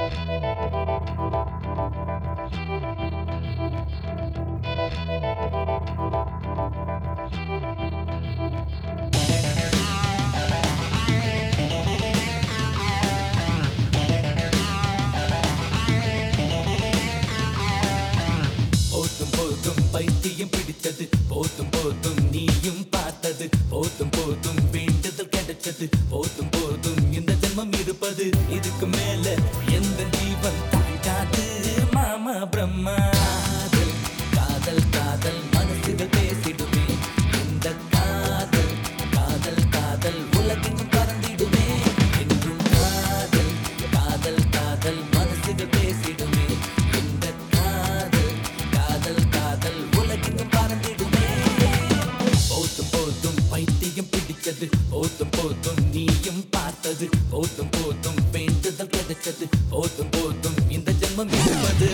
போதும் போதும் பைத்தியம் பிடிச்சது போதும் போதும் நீயும் பார்த்தது போதும் போதும் வேண்டுதல் கிடைச்சது போதும் போதும் இந்த ஜென்மம் இருப்பது இதுக்கு மேல எந்த ஜீவன் தாங்காது மாமா பிரம்மா காதல் காதல் காதல் மனசுகள் பேசிடுமே இந்த காதல் காதல் காதல் உலகெங்கும் பறந்திடுமே என்றும் காதல் காதல் காதல் மனசுகள் பேசிடுமே இந்த காதல் காதல் காதல் உலகெங்கும் பறந்திடுமே போதும் போதும் பைத்தியம் பிடிச்சது போதும் போதும் நீயும் பார்த்தது போதும் போதும் வேண்டுதல் கிடைச்சது போதும் போதும் இந்த ஜென்மம் இருப்பது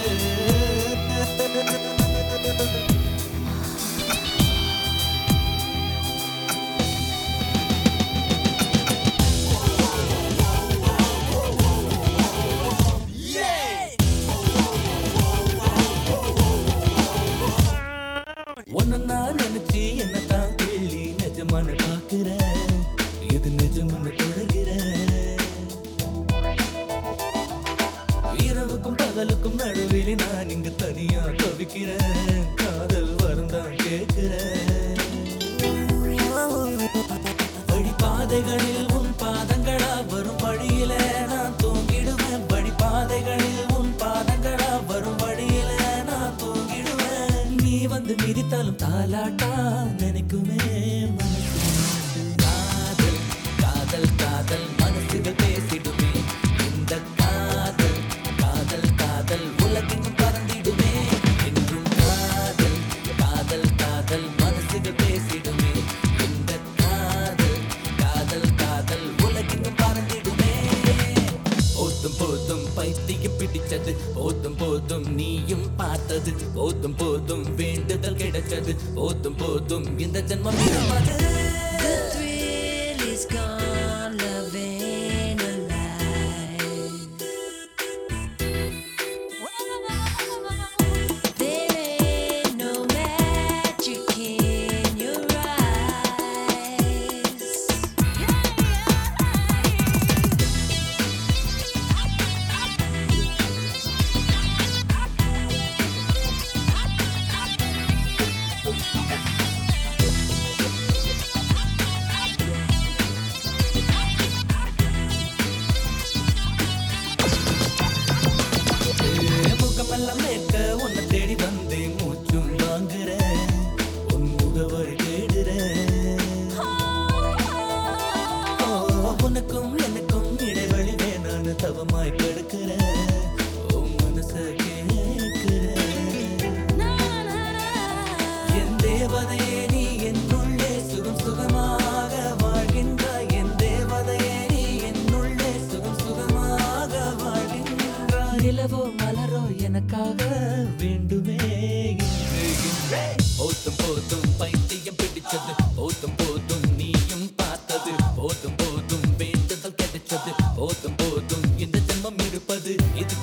ஒன்னு நான் நினைச்சு என்னதான் கேள்வி நிஜமான பாக்குறேன் இது நிஜம்னு தொடர்கிறேன் இரவுக்கும் பகலுக்கும் நடுவில் நான் இங்கு தனியா தவிக்கிறேன் காதல் வருந்தான் கேட்கிறேன் வழிபாதைகளில் உன் பாதங்களா வரும் வழியில நான் தூங்கிடுவேன் வழிபாதைகளில் உன் பாதங்களா வரும் வழியில நான் தூங்கிடுவேன் நீ வந்து மிதித்தாலும் தாலாட்டா நினைக்குமே மனசு. காதல் காதல் காதல் மனசுகள் பேசிடுமே இந்த காதல் காதல் காதல் உலகெங்கும் பறந்திடுமே என்றும் காதல் காதல் காதல் மனசுகள் பேசிடுமே இந்த காதல் காதல் காதல் உலகெங்கும் பறந்திடுமே போதும் போதும் பைத்தியம் பிடிச்சது போதும் போதும் நீயும் பார்த்தது போதும் போதும் வேண்டுதல் கிடைச்சது போதும் போதும் இந்த ஜென்மம் இருப்பது The thrill is gone, love ain't alive. There ain't no magic in your eyes. முகமெல்லாம் மேற்க உன்னை தேடி வந்தேன் மூச்சும் வாங்குறேன் உன் முகவரி தேடுறேன் ஓ, உனக்கும் எனக்கும் இடைவெளி வேணான்னு தவமாய் கெடுக்கிறேன் உன் மனச கேட்கிறேன் என் தேவதையே நீ என்னுள்ளே சுகம் சுகமாக வாழ்கின்றாய் என் தேவதையே நீ என்னுள்ளே சுகம் சுகமாக வாழ்கின்றாய் நிலவோ மலரோ எனக்காக வேண்டுமே இன்று இன்றே. போதும் போதும் பைத்தியம் பிடிச்சது போதும் போதும் நீயும் பார்த்தது போதும் போதும் வேண்டுதல் கிடைச்சது போதும் போதும் இந்த ஜென்மம் இருப்பது இதுக்கு